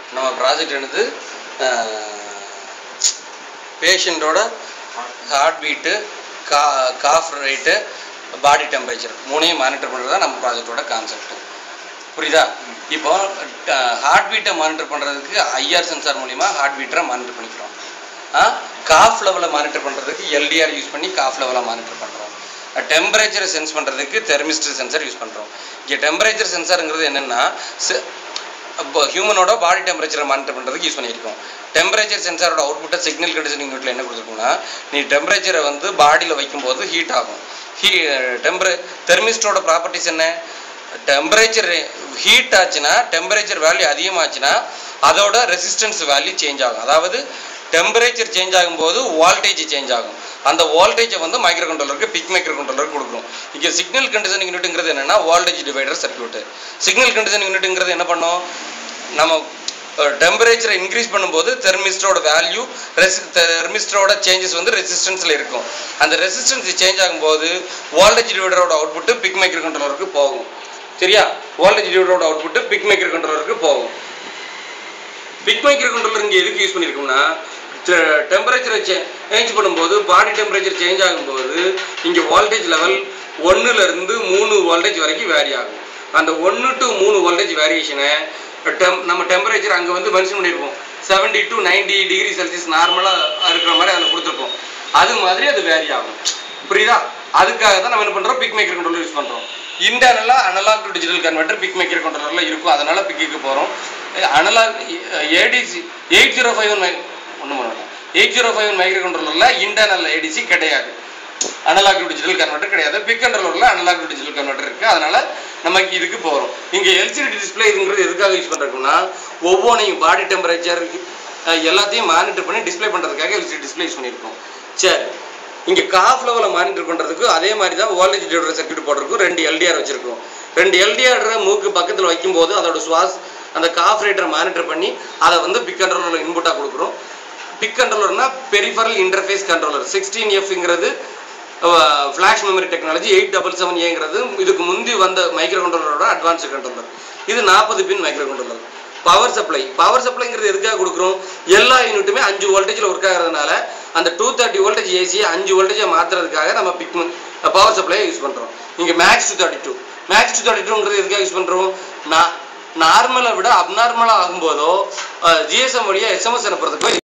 நம்ம ப்ராஜெக்ட் என்னது பேஷண்ட்டோட ஹார்ட் பீட்டு கா காஃப் ரேட்டு பாடி டெம்பரேச்சர் மூணையும் மானிட்டர் பண்ணுறது தான் நம்ம ப்ராஜெக்டோட கான்செப்ட் புரியுதா இப்போ ஹார்ட் பீட்டை மானிட்டர் பண்ணுறதுக்கு ஐஆர் சென்சார் மூலிமா ஹார்ட் பீட்டரை மானிட்டர் பண்ணிக்கிறோம் காஃப் லெவலை மானிட்டர் பண்ணுறதுக்கு எல்டிஆர் யூஸ் பண்ணி காஃப் லெவலை மானிட்டர் பண்ணுறோம் டெம்பரேச்சரை சென்ஸ் பண்ணுறதுக்கு தெர்மிஸ்டர் சென்சார் யூஸ் பண்ணுறோம் இங்கே டெம்பரேச்சர் சென்சாருங்கிறது என்னென்னா இப்போ ஹியூமனோட பாடி டெம்பரேச்சரை மானிட்டர் பண்ணுறதுக்கு யூஸ் பண்ணியிருக்கோம் டெம்பரேச்சர் சென்சாரோட அவுட்புட்டை சிக்னல் கண்டிஷனிங் யூனிட்ல என்ன கொடுத்துருக்கோம்னா நீ டெம்பரேச்சரை வந்து பாடியில் வைக்கும்போது ஹீட் ஆகும் ஹீ டெம்பரே தெர்மிஸ்டரோட ப்ராப்பர்ட்டிஸ் என்ன டெம்பரேச்சர் ஹீட் ஆச்சுன்னா டெம்பரேச்சர் வேல்யூ அதிகமாச்சுன்னா அதோட ரெசிஸ்டன்ஸ் வேல்யூ சேஞ்ச் ஆகும் அதாவது டெம்பரேச்சர் சேஞ்ச் ஆகும்போது வோல்டேஜ் சேஞ்ச் ஆகும் அந்த வோல்டேஜை வந்து மைக்ரோ கண்ட்ரோலருக்கு பிக் மைக்ரோ கண்ட்ரோலருக்கு கொடுக்குறோம் இங்கே சிக்னல் கண்டிஷனிங் யூனிட்டுங்கிறது என்னன்னா voltage divider circuit signal conditioning யூனிட்டுங்கிறது என்ன பண்ணும் நம்ம டெம்பரேச்சரை இன்க்ரீஸ் பண்ணும்போது தெர்மிஸ்டரோட வேல்யூ ரெசி தெர்மிஸ்டரோட சேஞ்சஸ் வந்து ரெசிஸ்டன்ஸில் இருக்கும் அந்த ரெசிஸ்டன்ஸ் சேஞ்ச் ஆகும்போது வோல்டேஜ் டிவைடரோட அவுட்புட்டு பிக் மைக்ரோ கண்ட்ரோலருக்கு போகும் சரியா வோல்டேஜ் டிவைடரோட அவுட்புட்டு பிக் மைக்ரோ கண்ட்ரோலருக்கு போகும் பிக் மைக்ரோ கண்ட்ரோலர் இங்கே எதுக்கு யூஸ் பண்ணியிருக்கோம்னா டெம்பரேச்சரை சேஞ்ச் பண்ணும்போது பாடி டெம்பரேச்சர் சேஞ்ச் ஆகும்போது இங்கே வோல்டேஜ் லெவல் ஒன்றுலேருந்து மூணு வோல்டேஜ் வரைக்கும் வேரி ஆகும் அந்த ஒன்று டு மூணு வோல்டேஜ் வேரியேஷனை டெம் நம்ம டெம்பரேச்சர் அங்கே வந்து மென்ஷன் பண்ணியிருப்போம் seventy to ninety degree Celsius நார்மலாக இருக்கிற மாதிரி அதில் கொடுத்துருப்போம் அது மாதிரி அது வேரி ஆகும் புரியுதா அதுக்காக தான் நம்ம என்ன பண்ணுறோம் பிக் மேக்கர் கண்ட்ரோலர் யூஸ் பண்ணுறோம் இன்டர்னலாக analogue to digital converter PIC micro கண்ட்ரோலரில் இருக்கும் அதனால் பிக்குக்கு போகிறோம் analogue ADC eight zero five one ஒன்றும் பண்ணலாம் eight zero five one micro கண்ட்ரோலரில் இன்டர்னல் ஏடிசி கிடையாது அனலாக் டு டிஜிட்டல் கன்வெர்ட்டர் கிடையாது பிக் கண்ட்ரோலரில் அனலாக் டு டிஜிட்டல் கன்வெர்ட்டர் இருக்குது அதனால் நமக்கு இதுக்கு போகிறோம் இங்கே எல்சிடி டிஸ்பிளே இதுங்கிறது எதுக்காக யூஸ் பண்ணுறோம்னா ஒவ்வொன்றையும் பாடி டெம்பரேச்சர் எல்லாத்தையும் மானிட்டர் பண்ணி டிஸ்பிளே பண்ணுறதுக்காக எல்சிடி டிஸ்பிளே யூஸ் பண்ணியிருக்கோம் சரி இங்கே காஃப் லெவலில் மானிட்டர் பண்ணுறதுக்கு அதே மாதிரி தான் வோல்டேஜ் டிவைடர் சர்க்யூட் போடுறதுக்கும் ரெண்டு எல்டிஆர் வச்சுருக்கோம் ரெண்டு எல்டிஆர் மூக்கு பக்கத்தில் வைக்கும்போது அதோட சுவாஸ் அந்த காஃப் ரேட்டரை மானிட்டர் பண்ணி அதை வந்து பிக் கண்ட்ரோலரில் இன்புட்டாக கொடுக்குறோம் பிக் கண்ட்ரோலர்னா பெரிஃபரல் இன்டர்ஃபேஸ் கண்ட்ரோலர் சிக்ஸ்டீன் எஃப்ங்கிறது flash memory technology eight double seven ஏங்கிறது இதுக்கு முந்தி வந்த மைக்ரோ கண்ட்ரோலரோட அட்வான்ஸ்டு கண்ட்ரோலர் இது நாற்பது pin micro controller power supply power சப்ளைங்கிறது எதுக்காக கொடுக்குறோம் எல்லா யூனிட்டுமே அஞ்சு வோல்டேஜில் ஒர்க் ஆகிறதுனால அந்த டூ தேர்ட்டி வோல்டேஜ் ஏசியை அஞ்சு வோல்டேஜை மாற்றுறதுக்காக நம்ம பிக் பவர் சப்ளையை யூஸ் பண்ணுறோம் இங்கே MAX two thirty two MAX two thirty டூங்கிறது எதுக்காக யூஸ் பண்ணுறோம் நான் நார்மலை விட அப்நார்மலாக ஆகும்போதோ ஜிஎஸ்எம் வழியாக எஸ்எம்எஸ் அனுப்புறதுக்கோ